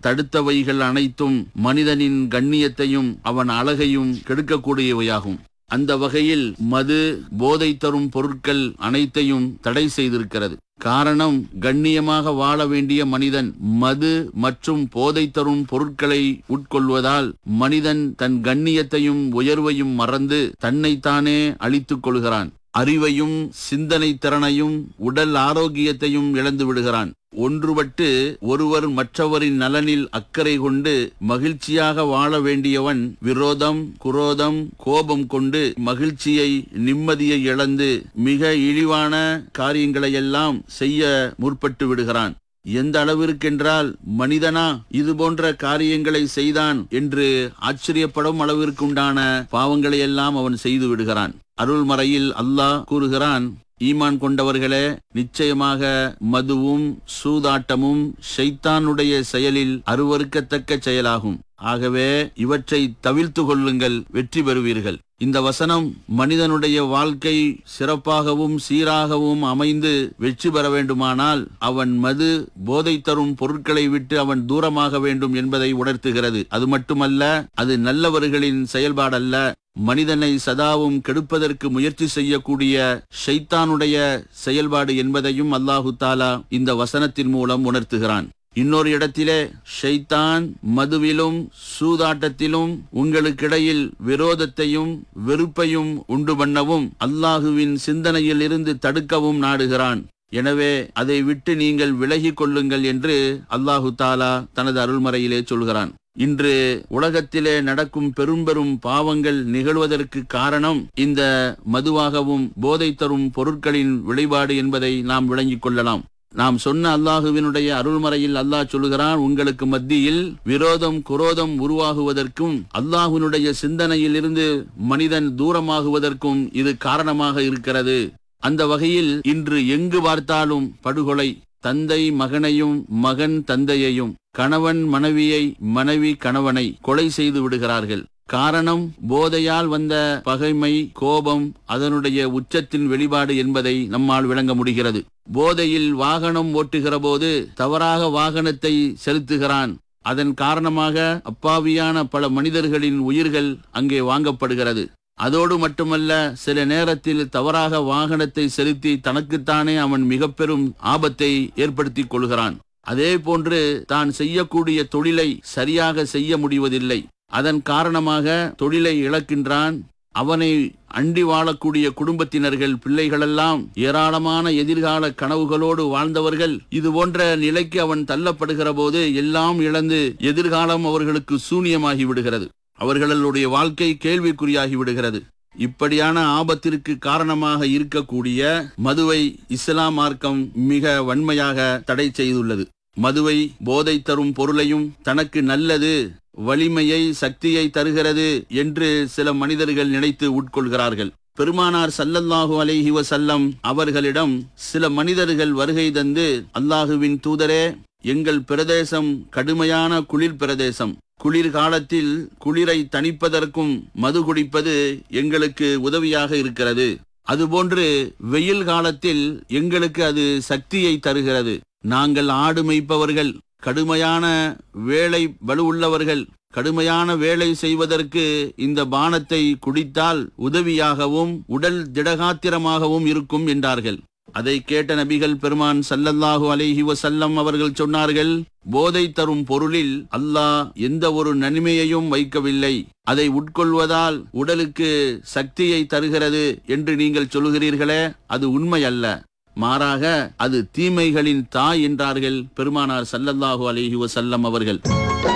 தடுத்தவைகள் அனைத்தும் மனிதனின் கண்ணியத்தையும் அவன் அழகையும் கெடுக்கக்கூடியவையாகும் அந்த வகையில் மது போதை தரும் பொருட்கள் அனைத்தையும் தடை செய்திருக்கிறது காரணம் கண்ணியமாக வாழ வேண்டிய மனிதன் மது மற்றும் போதை தரும் பொருட்களை உட்கொள்வதால் மனிதன் தன் கண்ணியத்தையும் உயர்வையும் மறந்து தன்னைத்தானே அழித்துக் கொள்கிறான் அறிவையும் சிந்தனை திறனையும் உடல் ஆரோக்கியத்தையும் இழந்து விடுகிறான் ஒன்றுபட்டு ஒருவர் மற்றவரின் நலனில் அக்கறை கொண்டு மகிழ்ச்சியாக வாழ வேண்டியவன் விரோதம் குரோதம் கோபம் கொண்டு மகிழ்ச்சியை நிம்மதியை இழந்து மிக இழிவான காரியங்களையெல்லாம் செய்ய முற்பட்டு விடுகிறான் எந்த அளவிற்கென்றால் மனிதனா இது போன்ற காரியங்களை செய்தான் என்று ஆச்சரியப்படும் அளவிற்குண்டான பாவங்களை எல்லாம் அவன் செய்து விடுகிறான் அருள்மறையில் அல்லாஹ் கூறுகிறான் ஈமான் கொண்டவர்களே நிச்சயமாக மதுவும் சூதாட்டமும் ஷைத்தானுடைய செயலில் அருவருக்கத்தக்க செயலாகும் ஆகவே இவற்றை தவிர்த்து கொள்ளுங்கள் வெற்றி பெறுவீர்கள் இந்த வசனம் மனிதனுடைய வாழ்க்கை சிறப்பாகவும் சீராகவும் அமைந்து வெற்றி பெற வேண்டுமானால் அவன் மது போதை தரும் பொருட்களை விட்டு அவன் தூரமாக வேண்டும் என்பதை உணர்த்துகிறது அது மட்டுமல்ல அது நல்லவர்களின் செயல்பாடல்ல மனிதனை சதாவும் கெடுப்பதற்கு முயற்சி செய்யக்கூடிய ஷைத்தானுடைய செயல்பாடு என்பதையும் அல்லாஹு தாலா இந்த வசனத்தின் மூலம் உணர்த்துகிறான் இன்னொரு இடத்திலே ஷைத்தான் மதுவிலும் சூதாட்டத்திலும் உங்களுக்கிடையில் விரோதத்தையும் வெறுப்பையும் உண்டு பண்ணவும் அல்லாஹுவின் சிந்தனையில் இருந்து தடுக்கவும் நாடுகிறான் எனவே அதை விட்டு நீங்கள் விலகிக் கொள்ளுங்கள் என்று அல்லாஹு தாலா தனது அருள்மறையிலே சொல்கிறான் இன்று உலகத்திலே நடக்கும் பெரும் பெரும் பாவங்கள் நிகழ்வதற்கு காரணம் இந்த மதுவாகவும் போதை தரும் பொருட்களின் விளைபாடு என்பதை நாம் விளங்கிக் கொள்ளலாம் நாம் சொன்ன அல்லாஹுவினுடைய அருள்மறையில் அல்லாஹ் சொல்லுகிறான் உங்களுக்கு மத்தியில் விரோதம் குரோதம் உருவாகுவதற்கும் அல்லாஹுவினுடைய சிந்தனையில் இருந்து மனிதன் தூரமாகுவதற்கும் இது காரணமாக இருக்கிறது அந்த வகையில் இன்று எங்கு பார்த்தாலும் படுகொலை தந்தை மகனையும் மகன் தந்தையையும் கணவன் மனைவியை மனைவி கணவனை கொலை செய்து விடுகிறார்கள் காரணம் போதையால் வந்த பகைமை கோபம் அதனுடைய உச்சத்தின் வெளிப்பாடு என்பதை நம்மால் விளங்க முடிகிறது போதையில் வாகனம் ஓட்டுகிற போது தவறாக வாகனத்தை செலுத்துகிறான் அதன் காரணமாக அப்பாவியான பல மனிதர்களின் உயிர்கள் அங்கே வாங்கப்படுகிறது அதோடு மட்டுமல்ல சில நேரத்தில் தவறாக வாகனத்தை செலுத்தி தனக்குத்தானே அவன் மிக பெரும் ஆபத்தை ஏற்படுத்திக் கொள்கிறான் அதே போன்று தான் செய்யக்கூடிய தொழிலை சரியாக செய்ய முடிவதில்லை அதன் காரணமாக தொழிலை இழக்கின்றான் அவனை அண்டி வாழக்கூடிய குடும்பத்தினர்கள் பிள்ளைகளெல்லாம் ஏராளமான எதிர்கால கனவுகளோடு வாழ்ந்தவர்கள் இது போன்ற நிலைக்கு அவன் தள்ளப்படுகிற போது எல்லாம் இழந்து எதிர்காலம் அவர்களுக்கு சூனியமாகி விடுகிறது அவர்களுடைய வாழ்க்கை கேள்விக்குறியாகி விடுகிறது இப்படியான ஆபத்திற்கு காரணமாக இருக்கக்கூடிய மதுவை இஸ்லாம் மார்க்கம் மிக வன்மையாக தடை செய்துள்ளது மதுவை போதை தரும் பொருளையும் தனக்கு நல்லது வலிமையை சக்தியை தருகிறது என்று சில மனிதர்கள் நினைத்து உட்கொள்கிறார்கள் பெருமானார் சல்லல்லாஹு அலைஹி வசல்லம் அவர்களிடம் சில மனிதர்கள் வருகை தந்து அல்லாஹுவின் தூதரே எங்கள் பிரதேசம் கடுமையான குளிர் பிரதேசம் குளிர் காலத்தில் குளிரை தணிப்பதற்கும் மது குடிப்பது எங்களுக்கு உதவியாக இருக்கிறது அதுபோன்று வெயில் காலத்தில் எங்களுக்கு அது சக்தியை தருகிறது நாங்கள் ஆடு மேய்ப்பவர்கள் கடுமையான வேலை வலுவுள்ளவர்கள் கடுமையான வேலை செய்வதற்கு இந்த பானத்தை குடித்தால் உதவியாகவும் உடல் திடகாத்திரமாகவும் இருக்கும் என்றார்கள் அதை கேட்ட நபிகள் பெருமான் சல்லல்லாஹு அலைஹி வசல்லம் அவர்கள் சொன்னார்கள் போதை தரும் பொருளில் அல்லாஹ் எந்த ஒரு நன்மையையும் வைக்கவில்லை அதை உட்கொள்வதால் உடலுக்கு சக்தியை தருகிறது என்று நீங்கள் சொல்கிறீர்களே அது உண்மை அல்ல மாறாக அது தீமைகளின் தாய் என்றார்கள் பெருமானார் சல்லல்லாஹு அலைஹி வசல்லம் அவர்கள்